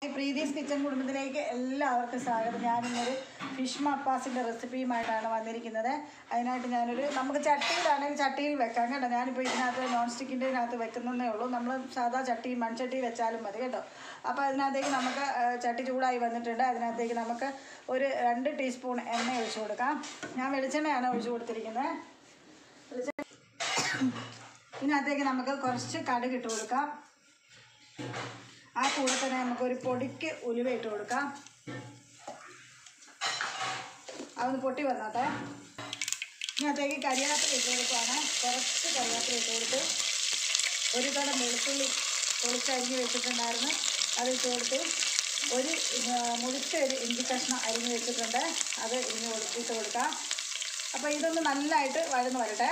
ഈ പ്രീതീസ് കിച്ചൺ കുടുംബത്തിലേക്ക് എല്ലാവർക്കും സ്വാഗതം ഞാനിന്നൊരു ഫിഷ് മപ്പാസിൻ്റെ റെസിപ്പിയുമായിട്ടാണ് വന്നിരിക്കുന്നത് അതിനായിട്ട് ഞാനൊരു നമുക്ക് ചട്ടിയിലാണെങ്കിൽ ചട്ടിയിൽ വെക്കാം കേട്ടോ ഞാനിപ്പോൾ ഇതിനകത്ത് നോൺ സ്റ്റിക്കിൻ്റെ ഇതിനകത്ത് വെക്കുന്നതേ ഉള്ളൂ നമ്മൾ സാധാ ചട്ടി മൺചട്ടി വെച്ചാലും മതി കേട്ടോ അപ്പോൾ അതിനകത്തേക്ക് നമുക്ക് ആ, ചട്ടി ചൂടായി വന്നിട്ടുണ്ട് അതിനകത്തേക്ക് നമുക്ക് ഒരു രണ്ട് ടീസ്പൂൺ എണ്ണ ഒഴിച്ചു കൊടുക്കാം ഞാൻ വെളിച്ചെണ്ണയാണ് ഒഴിച്ചു കൊടുത്തിരിക്കുന്നത് വെളിച്ചെണ്ണ ഇതിനകത്തേക്ക് നമുക്ക് കുറച്ച് കടുക് ഇട്ട് കൊടുക്കാം ആ കൂടെ തന്നെ നമുക്കൊരു പൊടിക്ക് ഉലുവ ഇട്ട് കൊടുക്കാം അതൊന്ന് പൊട്ടി വന്നോട്ടെ ഇതിനകത്തേക്ക് കരിയാപ്പില ഇട്ട് കൊടുക്കുകയാണ് കുറച്ച് കരിയാപ്പില ഇട്ട് കൊടുത്ത് ഒരു തടം വെളുത്തുള്ളി പൊളിച്ചരിഞ്ഞ് വെച്ചിട്ടുണ്ടായിരുന്നു അത് ഇട്ട് കൊടുത്ത് ഒരു ആ, മുഴുത്ത ഒരു ഇഞ്ചി കഷ്ണം അരിഞ്ഞ് വെച്ചിട്ടുണ്ട് അത് ഇനി കൊടു- ഇട്ട് കൊടുക്കാം അപ്പോൾ ഇതൊന്ന് നല്ലതായിട്ട് വഴന്ന് വരട്ടെ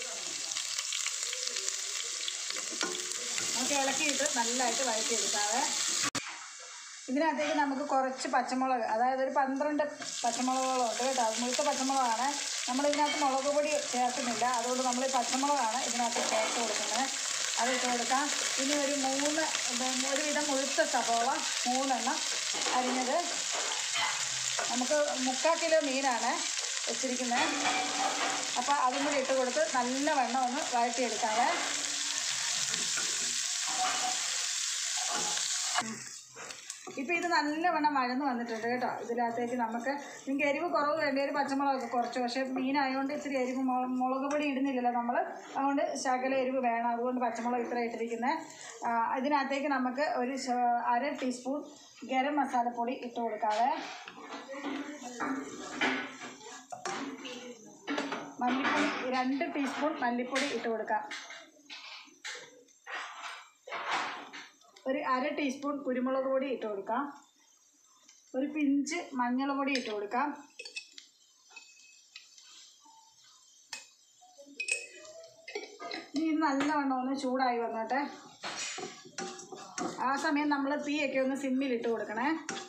നമുക്ക് ഇളക്കിയിട്ട് നല്ലതായിട്ട് വഴറ്റിയെടുക്കാവേ ഇതിനകത്തേക്ക് നമുക്ക് കുറച്ച് പച്ചമുളക് അതായത് ഒരു പന്ത്രണ്ട് പച്ചമുളകുകളും ഉണ്ട് കേട്ടോ അത് മുഴുത്ത പച്ചമുളകാണ് നമ്മൾ ഇതിനകത്ത് മുളക് പൊടി ചേർക്കുന്നില്ല അതുകൊണ്ട് നമ്മൾ ഈ പച്ചമുളകാണ് ഇതിനകത്ത് ചേർത്ത് കൊടുക്കുന്നത് അത് ഇട്ട് കൊടുക്കാം ഇനി ഒരു മൂന്ന് ഉം, ഒരുവിധം മുഴുത്ത സവോള മൂന്നെണ്ണം അരിഞ്ഞത് നമുക്ക് മുക്കാൽ കിലോ മീനാണ് വെച്ചിരിക്കുന്നത് അപ്പോൾ അതും കൂടി ഇട്ട് കൊടുത്ത് നല്ല വെണ്ണം ഒന്ന് വഴറ്റിയെടുക്കാവേ ഇപ്പം ഇത് നല്ലവണ്ണം വഴന്ന് വന്നിട്ടുണ്ട് കേട്ടോ ഇതിനകത്തേക്ക് നമുക്ക് നിങ്ങൾക്ക് എരിവ് കുറവ് വേണ്ട ഒരു പച്ചമുളകൊക്കെ കുറച്ച് പക്ഷേ മീനായതുകൊണ്ട് ഇത്തിരി എരിവ് മുള- മുളക് പൊടി ഇടുന്നില്ലല്ലോ നമ്മൾ അതുകൊണ്ട് ശകല എരിവ് വേണം അതുകൊണ്ട് പച്ചമുളക് ഇത്ര ഇട്ടിരിക്കുന്നത് ഇതിനകത്തേക്ക് നമുക്ക് ഒരു ശ- അര ടീസ്പൂൺ ഗരം മസാലപ്പൊടി ഇട്ട് കൊടുക്കാവേ മല്ലിപ്പൊടി രണ്ട് ടീസ്പൂൺ മല്ലിപ്പൊടി ഇട്ട് കൊടുക്കാം ഒരു അര ടീസ്പൂൺ കുരുമുളക് പൊടി ഇട്ട് കൊടുക്കാം ഒരു പിഞ്ച് മഞ്ഞൾ പൊടി ഇട്ട് കൊടുക്കാം ഇനി ഇത് നല്ലവണ്ണം ഒന്ന് ചൂടായി വന്നോട്ടെ ആ സമയം നമ്മൾ തീയൊക്കെ ഒന്ന് സിമ്മിലിട്ട് കൊടുക്കണേ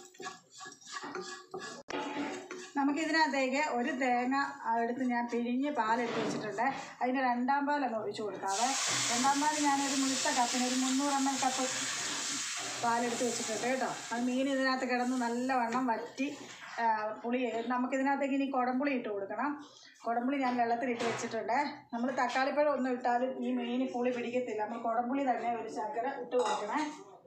നമുക്കിതിനകത്തേക്ക് ഒരു തേങ്ങ എടുത്ത് ഞാൻ പിഴിഞ്ഞ് പാലെടുത്ത് വെച്ചിട്ടുണ്ട് അതിൻ്റെ രണ്ടാം പാലൊന്ന് ഒഴിച്ചു കൊടുക്കാവേ രണ്ടാം പാൽ ഞാനൊരു മുഴുത്ത കപ്പിന് ഒരു മുന്നൂറ് എം എൽ കപ്പ് പാലെടുത്ത് വെച്ചിട്ടുണ്ട് കേട്ടോ അത് മീൻ ഇതിനകത്ത് കിടന്ന് നല്ലവണ്ണം വറ്റി ആ, പുളി നമുക്കിതിനകത്തേക്ക് ഇനി കുടംപുളി ഇട്ട് കൊടുക്കണം കുടംപുളി ഞാൻ വെള്ളത്തിലിട്ട് വെച്ചിട്ടുണ്ട് നമ്മൾ തക്കാളിപ്പഴം ഒന്നും ഇട്ടാലും ഈ മീൻ പുളി പിടിക്കത്തില്ല നമ്മൾ കുടംപുളി തന്നെ ഒരു ശർക്കര ഇട്ട് കൊടുക്കണേ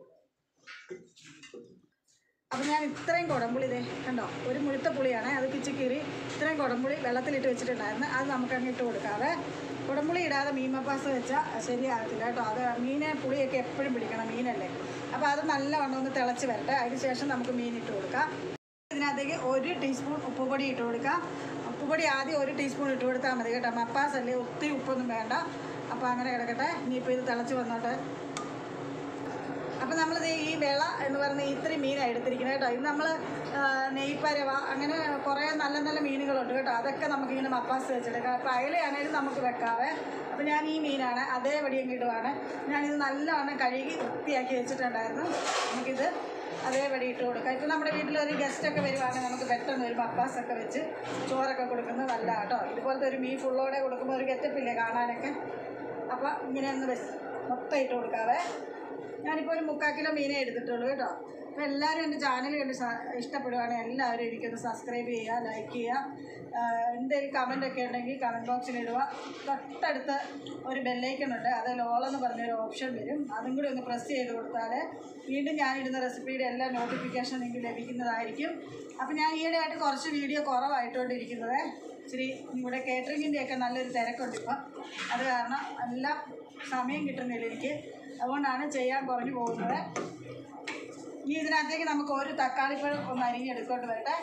അപ്പം ഞാൻ ഇത്രയും കുടംപുളി ഇതേ കണ്ടോ ഒരു മുഴുത്ത പുളിയാണ് അത് കിച്ചിക്കീറി ഇത്രയും കുടംപുളി വെള്ളത്തിലിട്ട് വെച്ചിട്ടുണ്ടായിരുന്നു അത് നമുക്ക് അങ്ങ് ഇട്ട് കൊടുക്കാവേ കുടംപുളി ഇടാതെ മീൻ മപ്പാസ് വെച്ചാൽ ശരിയാകത്തില്ല കേട്ടോ അത് മീനെ പുളിയൊക്കെ എപ്പോഴും പിടിക്കണം മീനല്ലേ അപ്പോൾ അത് നല്ലവണ്ണം ഒന്ന് തിളച്ച് വരട്ടെ അതിന് ശേഷം നമുക്ക് മീൻ ഇട്ട് കൊടുക്കാം ഇതിനകത്തേക്ക് ഒരു ടീസ്പൂൺ ഉപ്പുപൊടി ഇട്ട് കൊടുക്കാം ഉപ്പുപൊടി ആദ്യം ഒരു ടീസ്പൂൺ ഇട്ട് കൊടുത്താൽ മതി കേട്ടോ മപ്പാസ് അല്ലേ ഒത്തിരി ഉപ്പൊന്നും വേണ്ട അപ്പോൾ അങ്ങനെ കിടക്കട്ടെ ഇനിയിപ്പോൾ ഇത് തിളച്ച് വന്നോട്ടെ അപ്പം നമ്മളിത് ഈ വിള എന്ന് പറയുന്ന ഇത്രയും മീനാണ് എടുത്തിരിക്കുന്നത് കേട്ടോ ഇത് നമ്മൾ നെയ്പ്പരവ അങ്ങനെ കുറേ നല്ല നല്ല മീനുകളുണ്ട് കേട്ടോ അതൊക്കെ നമുക്കിങ്ങനെ മപ്പാസ് വെച്ചെടുക്കാം അപ്പോൾ അയലയാണേലും നമുക്ക് വെക്കാവേ അപ്പോൾ ഞാൻ ഈ മീനാണ് അതേപടി അങ്ങ് ഇടുവാണ് ഞാനിത് നല്ലവണ്ണം കഴുകി വൃത്തിയാക്കി വെച്ചിട്ടുണ്ടായിരുന്നു നമുക്കിത് അതേപടി ഇട്ട് കൊടുക്കാം ഇപ്പം നമ്മുടെ വീട്ടിൽ ഒരു ഗസ്റ്റൊക്കെ വരുവാണെങ്കിൽ നമുക്ക് പെട്ടെന്ന് ഒരു മപ്പാസൊക്കെ വെച്ച് ചോറൊക്കെ കൊടുക്കുന്നത് നല്ല കേട്ടോ ഇതുപോലത്തെ ഒരു മീൻ ഫുള്ളോടെ കൊടുക്കുമ്പോൾ ഒരു ഗെറ്റപ്പില്ലേ കാണാനൊക്കെ അപ്പോൾ ഇങ്ങനെ ഒന്ന് വെച്ച് മൊത്തം ഇട്ട് കൊടുക്കാവേ ഞാനിപ്പോൾ ഒരു മുക്കാൽ കിലോ മീനേ എടുത്തിട്ടുള്ളൂ കേട്ടോ അപ്പോൾ എല്ലാവരും എൻ്റെ ചാനൽ കണ്ട് സ- ഇഷ്ടപ്പെടുവാണെങ്കിൽ എല്ലാവരും എനിക്കൊന്ന് സബ്സ്ക്രൈബ് ചെയ്യുക ലൈക്ക് ചെയ്യുക ആഹ് എന്തെങ്കിലും കമൻ്റ് ഒക്കെ ഉണ്ടെങ്കിൽ കമൻറ്റ് ബോക്സിൽ ഇടുക തൊട്ടടുത്ത് ഒരു ബെല്ലൈക്കൺ ഉണ്ട് അതിൽ ഓളെന്ന് പറഞ്ഞൊരു ഓപ്ഷൻ വരും അതും കൂടി ഒന്ന് പ്രസ് ചെയ്ത് കൊടുത്താൽ വീണ്ടും ഞാനിടുന്ന റെസിപ്പിയുടെ എല്ലാ നോട്ടിഫിക്കേഷൻ നിങ്ങൾക്ക് ലഭിക്കുന്നതായിരിക്കും അപ്പോൾ ഞാൻ ഈയിടെയായിട്ട് കുറച്ച് വീഡിയോ കുറവായിട്ടുകൊണ്ടിരിക്കുന്നത് ഇച്ചിരി ഇവിടെ കേറ്ററിങ്ങിൻ്റെ ഒക്കെ നല്ലൊരു തിരക്കുണ്ട് ഇപ്പം അത് കാരണം എല്ലാം സമയം കിട്ടുന്നില്ല എനിക്ക് അതുകൊണ്ടാണ് ചെയ്യാൻ കുറഞ്ഞു പോകുന്നത് ഇനി ഇതിനകത്തേക്ക് നമുക്ക് ഒരു തക്കാളിപ്പഴം ഒന്ന് അരിഞ്ഞെടുത്തോട്ട് വരട്ടെ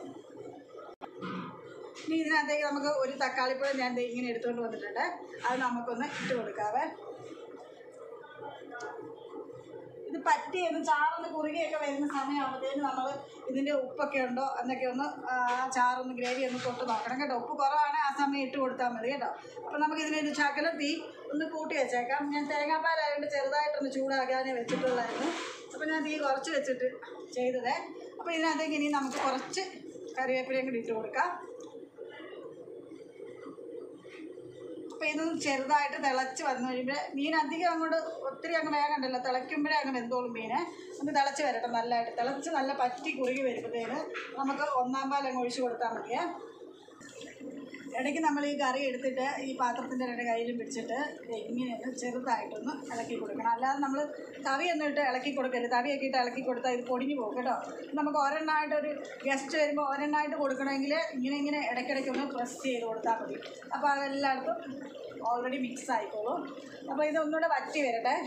ഇനി ഇതിനകത്തേക്ക് നമുക്ക് ഒരു തക്കാളിപ്പഴം ഞാൻ ദേ ഇങ്ങനെ എടുത്തുകൊണ്ട് വന്നിട്ടുണ്ട് അത് നമുക്കൊന്ന് ഇട്ട് കൊടുക്കാവേ ഇത് പറ്റി ഒന്ന് ചാറൊന്ന് കുറുകിയൊക്കെ വരുന്ന സമയമാകുമ്പോഴത്തേന് നമ്മൾ ഇതിൻ്റെ ഉപ്പൊക്കെ ഉണ്ടോ എന്നൊക്കെ ഒന്ന് ആ ചാറൊന്ന് ഗ്രേവി ഒന്ന് തൊട്ട് നോക്കണം കേട്ടോ ഉപ്പ് കുറവാണ് ആ സമയം ഇട്ട് കൊടുത്താൽ മതി കേട്ടോ അപ്പോൾ നമുക്ക് ഇതിനൊരു ശകലം തീ ഒന്ന് കൂട്ടി വെച്ചേക്കാം ഞാൻ തേങ്ങാപ്പാലായതുകൊണ്ട് ചെറുതായിട്ടൊന്ന് ചൂടാക്കാനേ വെച്ചിട്ടുള്ളായിരുന്നു അപ്പോൾ ഞാൻ തീ കുറച്ച് വെച്ചിട്ട് ചെയ്തതേ അപ്പോൾ ഇതിനകത്തേക്ക് ഇനി നമുക്ക് കുറച്ച് കറിവേപ്പിലയും കൂടി ഇട്ട് കൊടുക്കാം അപ്പോൾ ഇതൊന്ന് ചെറുതായിട്ട് തിളച്ച് വന്നു കഴിയുമ്പോൾ മീൻ അധികം അങ്ങോട്ട് ഒത്തിരി അങ്ങ് വേഗണ്ടല്ലോ തിളയ്ക്കുമ്പോഴേ അങ്ങ് വെന്തോളും മീന് ഒന്ന് തിളച്ച് വരട്ടെ നല്ലതായിട്ട് തിളച്ച് നല്ല പറ്റി കുറുകി വരുമ്പോഴത്തേന് നമുക്ക് ഒന്നാം പാൽ അങ്ങ് ഒഴിച്ച് കൊടുത്താൽ മതിയേ ഇടയ്ക്ക് നമ്മൾ ഈ കറി എടുത്തിട്ട് ഈ പാത്രത്തിൻ്റെ രണ്ട് കയ്യിലും പിടിച്ചിട്ട് ഇങ്ങനെ ഒന്ന് ചെറുതായിട്ടൊന്ന് ഇളക്കി കൊടുക്കണം അല്ലാതെ നമ്മൾ തവിയൊന്നും ഇട്ട് ഇളക്കി കൊടുക്കരുത് തവിയൊക്കെ ഇട്ട് ഇളക്കി കൊടുത്താൽ ഇത് പൊടിഞ്ഞു പോകും കേട്ടോ നമുക്ക് ഒരെണ്ണമായിട്ട് ഒരു ഗസ്റ്റ് വരുമ്പോൾ ഒരെണ്ണമായിട്ട് കൊടുക്കണമെങ്കിൽ ഇങ്ങനെ ഇങ്ങനെ ഇടയ്ക്കിടയ്ക്ക് ഒന്ന് പ്രസ് ചെയ്ത് കൊടുത്താൽ മതി അപ്പോൾ അതെല്ലായിടത്തും ഓൾറെഡി മിക്സ് ആയിക്കോളും അപ്പോൾ ഇതൊന്നുകൂടെ വറ്റി വരട്ടെ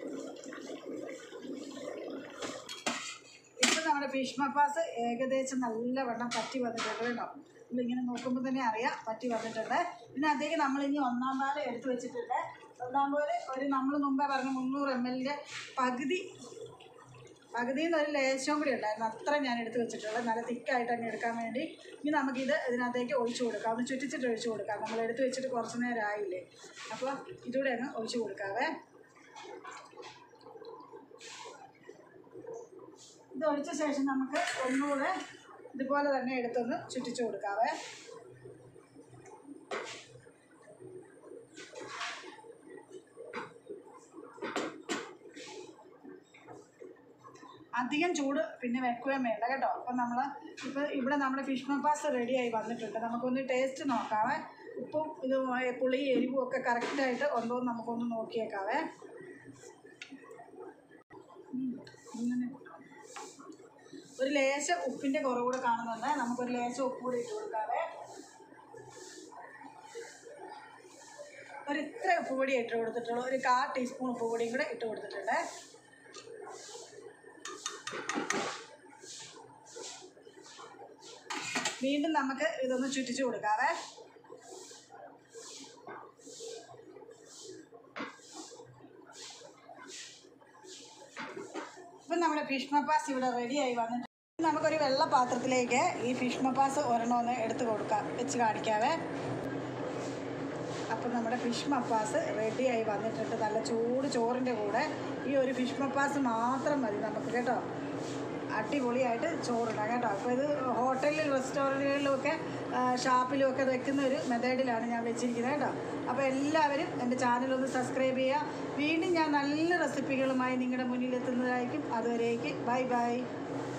ഇപ്പം നമ്മുടെ ഫിഷ് മപ്പാസ് ഏകദേശം നല്ലവണ്ണം പറ്റി വന്നിട്ടുണ്ട് കേട്ടോ നമ്മളിങ്ങനെ നോക്കുമ്പോൾ തന്നെ അറിയാം പറ്റി വന്നിട്ടുണ്ട് ഇതിനകത്തേക്ക് നമ്മൾ ഇനി ഒന്നാം പാല് എടുത്ത് വെച്ചിട്ടുണ്ട് ഒന്നാം പാല് ഒരു നമ്മൾ മുമ്പേ പറഞ്ഞ മുന്നൂറ് എം എല്ലിൻ്റെ പകുതി പകുതിയിൽ നിന്ന് ഒരു ലേശവും കൂടി ഉണ്ടായിരുന്നു അത്ര ഞാൻ എടുത്ത് വെച്ചിട്ടുള്ളത് നല്ല തിക്കായിട്ട് അങ്ങ് എടുക്കാൻ വേണ്ടി ഇനി നമുക്കിത് ഇതിനകത്തേക്ക് ഒഴിച്ചു കൊടുക്കാം ഒന്ന് ചുറ്റിച്ചിട്ട് ഒഴിച്ചു കൊടുക്കാം നമ്മൾ എടുത്ത് വെച്ചിട്ട് കുറച്ച് നേരം ആയില്ലേ അപ്പോൾ ഇതുകൂടെ അങ്ങ് ഒഴിച്ചു കൊടുക്കാവേ ഇത് ഒഴിച്ച ശേഷം നമുക്ക് ഒന്നുകൂടെ ഇതുപോലെ തന്നെ എടുത്തൊന്ന് ചുറ്റിച്ചു കൊടുക്കാവേ അധികം ചൂട് പിന്നെ വെക്കുകയും വേണ്ട കേട്ടോ അപ്പം നമ്മൾ ഇപ്പോൾ ഇവിടെ നമ്മുടെ ഫിഷ് മപ്പാസ് റെഡിയായി വന്നിട്ടുണ്ട് നമുക്കൊന്ന് ടേസ്റ്റ് നോക്കാവേ ഉപ്പും ഇത് പുളി എരിവും ഒക്കെ കറക്റ്റായിട്ട് ഉണ്ടോ എന്ന് നമുക്കൊന്ന് നോക്കിയേക്കാവേ ഉം, ഇങ്ങനെ ഒരു ലേശം ഉപ്പിൻ്റെ കുറവ് കൂടെ കാണുന്നുണ്ട് നമുക്കൊരു ലേശം ഉപ്പ് കൂടി ഇട്ട് കൊടുക്കാവേ ഒരു ഇത്ര ഉപ്പ് പൊടി ഇട്ട് കൊടുത്തിട്ടുള്ളൂ ഒരു കാ ടീസ്പൂൺ ഉപ്പ് പൊടിയും കൂടെ ഇട്ട് കൊടുത്തിട്ടുണ്ട് വീണ്ടും നമുക്ക് ഇതൊന്ന് ചുറ്റിച്ചു കൊടുക്കാവേ ഇപ്പം നമ്മുടെ ഫിഷ് മപ്പാസ് ഇവിടെ റെഡിയായി വന്നിട്ട് നമുക്കൊരു വെള്ള പാത്രത്തിലേക്ക് ഈ ഫിഷ് മപ്പാസ് ഒരെണ്ണം ഒന്ന് എടുത്ത് കൊടുക്കാം വെച്ച് കാണിക്കാവേ അപ്പം നമ്മുടെ ഫിഷ് മപ്പാസ് റെഡിയായി വന്നിട്ടുണ്ട് നല്ല ചൂട് ചോറിൻ്റെ കൂടെ ഈ ഒരു ഫിഷ് മപ്പാസ് മാത്രം മതി നമുക്ക് കേട്ടോ അടിപൊളിയായിട്ട് ചോറിടാം കേട്ടോ അപ്പോൾ ഇത് ഹോട്ടലിൽ റെസ്റ്റോറൻറ്റുകളിലും ഒക്കെ ഷാപ്പിലും ഒക്കെ വെക്കുന്ന ഒരു മെത്തേഡിലാണ് ഞാൻ വെച്ചിരിക്കുന്നത് കേട്ടോ അപ്പോൾ എല്ലാവരും എൻ്റെ ചാനലൊന്ന് സബ്സ്ക്രൈബ് ചെയ്യുക വീണ്ടും ഞാൻ നല്ല റെസിപ്പികളുമായി നിങ്ങളുടെ മുന്നിൽ എത്തുന്നതായിരിക്കും അതുവരേക്ക് ബൈ ബൈ